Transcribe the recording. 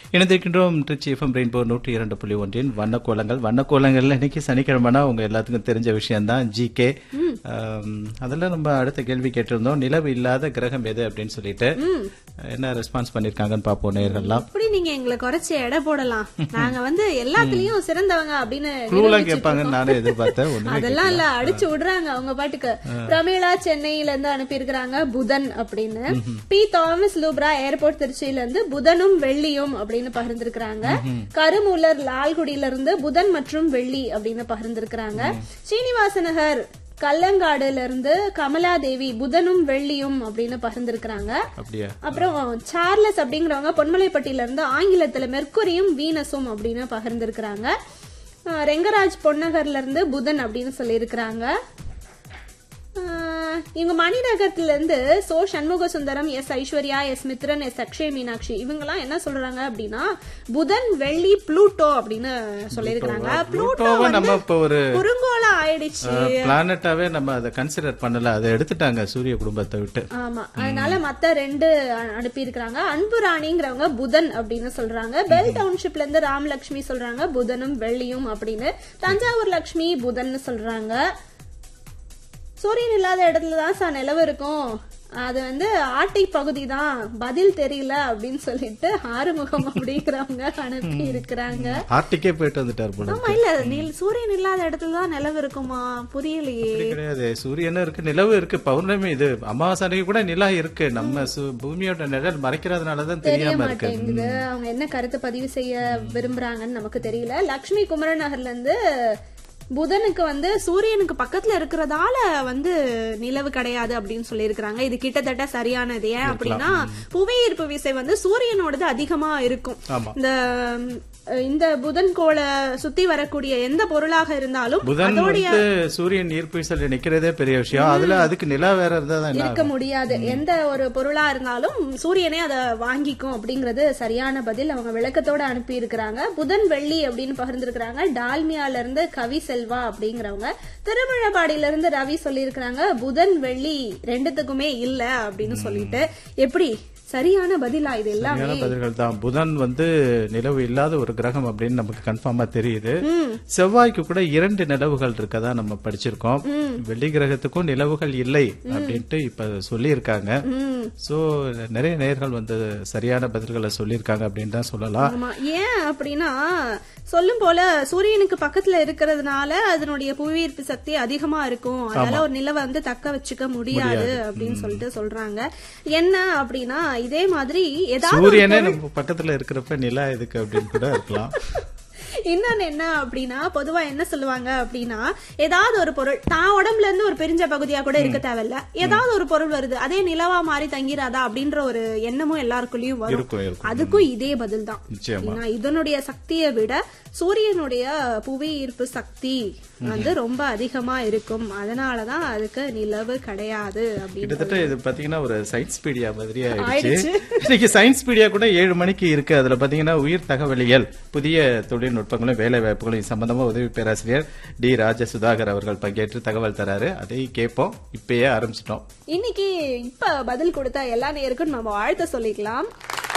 இணைந்திருக்கின்றோம் Trichy FM rainbow நூற்றி இரண்டு புள்ளி ஒன்றின் வண்ணக்கோலங்கள் வண்ணக்கோலங்கள்ல இன்னைக்கு சனிக்கிழமைனா உங்க எல்லாத்துக்கும் தெரிஞ்ச விஷயம் தான் ஜி கே அதில் நம்ம அடுத்த கேள்வி கேட்டிருந்தோம் நிலவு இல்லாத கிரகம் எது அப்படின்னு சொல்லிட்டு என்ன ரெஸ்பான்ஸ் பண்ணிருக்காங்கன்னு பார்ப்போம் நேர்கள்லாம் எப்படி நீங்க எங்களை குறைச்சு எடை போடலாம் நாங்க வந்து எல்லாத்துலயும் சிறந்தவங்க அப்படின்னு க்ளூலாம் நிரூபிச்சிட்டு கேட்பாங்கன்னு இருக்கோம். நானே எதிர்பார்த்தேன் ஒண்ணுமே அதெல்லாம் இல்ல அடிச்சு விடுறாங்க அவங்க பாட்டுக்கு பிரமீளா சென்னையில இருந்து அனுப்பியிருக்கிறாங்க புதன் அப்படின்னு பி தாமஸ் லூப்ரா ஏர்போர்ட் திருச்சியில இருந்து புதனும் வெள்ளியும் அப்படின்னு பகிர்ந்திருக்கிறாங்க கருமூலர் லால்குடியில இருந்து புதன் மற்றும் வெள்ளி அப்படின்னு பகிர்ந்திருக்கிறாங்க ஸ்ரீனிவாசநகர் கல்லங்காடுல இருந்து கமலாதேவி புதனும் வெள்ளியும் அப்படின்னு பகிர்ந்திருக்கிறாங்க அப்படியா அப்புறம் சார்லஸ் அப்படிங்கிறவங்க பொன்மலைப்பட்டியில இருந்து ஆங்கிலத்துல மெர்க்குரியும் வீனஸும் அப்படின்னு பகிர்ந்திருக்கிறாங்க அஹ் ரெங்கராஜ் பொன்னகர்ல இருந்து புதன் அப்படின்னு சொல்லியிருக்கிறாங்க அஹ் இவங்க மணிநகரத்துல இருந்து so Shanmuga Sundaram S Aishwarya S Mithran S Akshay Meenakshi இவங்கெல்லாம் என்ன சொல்றாங்க அப்படின்னா புதன் வெள்ளி ப்ளூட்டோ அப்படின்னு சொல்லியிருக்கிறாங்க ப்ளூட்டோ புளூட்டோவை நம்ம வந்து இப்போ ஒரு குறுங்கோளம் ஆயிடுச்சு பிளானட்டாவே நம்ம அதை கன்சிடர் பண்ணல அதை எடுத்துட்டாங்க சூரிய குடும்பத்தை விட்டு ஆமா அதனால மத்த ரெண்டு அனுப்பி இருக்காங்க அன்பு ராணிங்கிறவங்க புதன் அப்படின்னு சொல்றாங்க பெல் டவுன்ஷிப்ல இருந்து ராமலட்சுமி சொல்றாங்க புதனும் வெள்ளியும் அப்படின்னு தஞ்சாவூர் லட்சுமி புதன்னு சொல்றாங்க சூரியன் இல்லாத இடத்துல தான் சார் நிலவு இருக்கும் அது வந்து ஆட்டை பகுதி தான் பதில் தெரியல அப்படின்னு சொல்லிட்டு ஆறுமுகம் அப்படிங்கிறவங்க அனுப்பி இருக்கிறாங்க ஆர்டிக்கே போயிட்டு வந்துட்டார் போல ஆமா இல்ல நீ- சூரியன் இல்லாத இடத்துல தான் நிலவு இருக்குமா புரியலையே அப்படி கிடையாது சூரியனும் இருக்கு நிலவு இருக்கு பௌர்ணமி இது அமாவாசை அன்னைக்கு கூட நிலா இருக்கு நம்ம சு- பூமியோட நிழல் மறைக்கிறதுனாலதான் தெரிய தெரியாம இருக்கு மாட்டேங்குது அவங்க என்ன கருத்து பதிவு செய்ய விரும்புறாங்கன்னு நமக்கு தெரியல லக்ஷ்மி குமரன் நகர்ல இருந்து புதனுக்கு வந்து சூரியனுக்கு பக்கத்துல இருக்கிறதால வந்து நிலவு கிடையாது அப்படின்னு சொல்லியிருக்கிறாங்க இது கிட்டத்தட்ட சரியானது ஏன் அப்படின்னா புவியீர்ப்பு விசை வந்து சூரியனோடது அதிகமா இருக்கும் ஆமா இந்த ம், இந்த புதன் கோளை சுத்தி வரக்கூடிய எந்த பொருளாக இருந்தாலும் புதன் அதோடைய வந்து சூரியன் ஈர்ப்பு விசையில நிக்கிறதே பெரிய விஷயம் அதுல அதுக்கு நிலா வேற இருந்தா தான் என்ன இருக்க முடியாது எந்த ஒரு பொருளா இருந்தாலும் சூரியனே அதை வாங்கிக்கும் அப்படிங்கறது சரியான பதில் அவங்க விளக்கத்தோட அனுப்பி இருக்கிறாங்க புதன் வெள்ளி அப்படின்னு பகிர்ந்திருக்கிறாங்க டால்மியால இருந்து கவி செல்வா அப்படிங்கிறவங்க திருமழபாடியில இருந்து ரவி சொல்லியிருக்கிறாங்க புதன் வெள்ளி ரெண்டுத்துக்குமே இல்ல அப்படின்னு சொல்லிட்டு எப்படி சரியான பதிலா இது எல்லாமே சரியான பதில்கள் தான் புதன் வந்து நிலவு இல்லாத ஒரு கிரகம் அப்படின்னு நமக்கு கன்ஃபார்மா தெரியுது செவ்வாய்க்கு கூட இரண்டு நிலவுகள் இருக்கதா நம்ம படிச்சிருக்கோம் வெள்ளி கிரகத்துக்கும் நிலவுகள் இல்லை அப்படின்ட்டு இப்ப சொல்லியிருக்காங்க ம் சோ நிறைய நேர்கள் வந்து சரியான பதில்களை சொல்லியிருக்காங்க அப்படின்னு தான் சொல்லலாம் ஆமா ஏன் அப்படின்னா சொல்லும் போல சூரியனுக்கு பக்கத்துல இருக்கிறதுனால அதனுடைய புவியீர்ப்பு சக்தி அதிகமா இருக்கும் அதனால ஒரு நிலவை வந்து தக்க வச்சுக்க முடியாது அப்படின்னு சொல்லிட்டு சொல்றாங்க என்ன அப்படின்னா இதே மாதிரி ஏதாவது ஒரு சூரியனே நம்ம பக்கத்துல இருக்கிறப்ப நிலா எதுக்கு அப்படின்னு கூட இருக்கலாம் இன்னொன்னு என்ன அப்படின்னா பொதுவா என்ன சொல்லுவாங்க அப்படின்னா ஏதாவது ஒரு பொருள் தான் உடம்புல இருந்து ஒரு பிரிஞ்ச பகுதியா கூட இருக்க தேவையில்ல ஏதாவது ஒரு பொருள் வருது அதே நிலவா மாறி தங்கிராதா அப்படின்ற ஒரு எண்ணமும் எல்லாருக்குள்ளயும் வரும் இருக்கும் இருக்கும் அதுக்கும் இதே பதில் தான் நிச்சயமா ஏன்னா இதனுடைய சக்தியை விட சூரியனுடைய புவி ஈர்ப்பு சக்தி வந்து ரொம்ப அதிகமா இருக்கும் அதனாலதான் அதுக்கு நிலவு கிடையாது அப்படின்னு கிட்டத்தட்ட இது பாத்தீங்கன்னா ஒரு சயின்ஸ் பீடியா மாதிரி ஆயிடுச்சு ஆயிடுச்சு. இன்னைக்கு சயின்ஸ் பீடியா கூட ஏழு மணிக்கு இருக்கு அதுல பாத்தீங்கன்னா உயிர் தகவலியல் புதிய தொழில்நுட்பங்களும் வேலை வாய்ப்புகளும் சம்பந்தமா உதவி பேராசிரியர் டி ராஜ சுதாகர் அவர்கள் பங்கேற்று தகவல் தராரு அதை கேட்போம் இப்பயே ஆரம்பிச்சிட்டோம் இன்னைக்கு இப்ப பதில் கொடுத்த எல்லா நேருக்கும் நம்ம வாழ்த்த சொல்லிக்கலாம்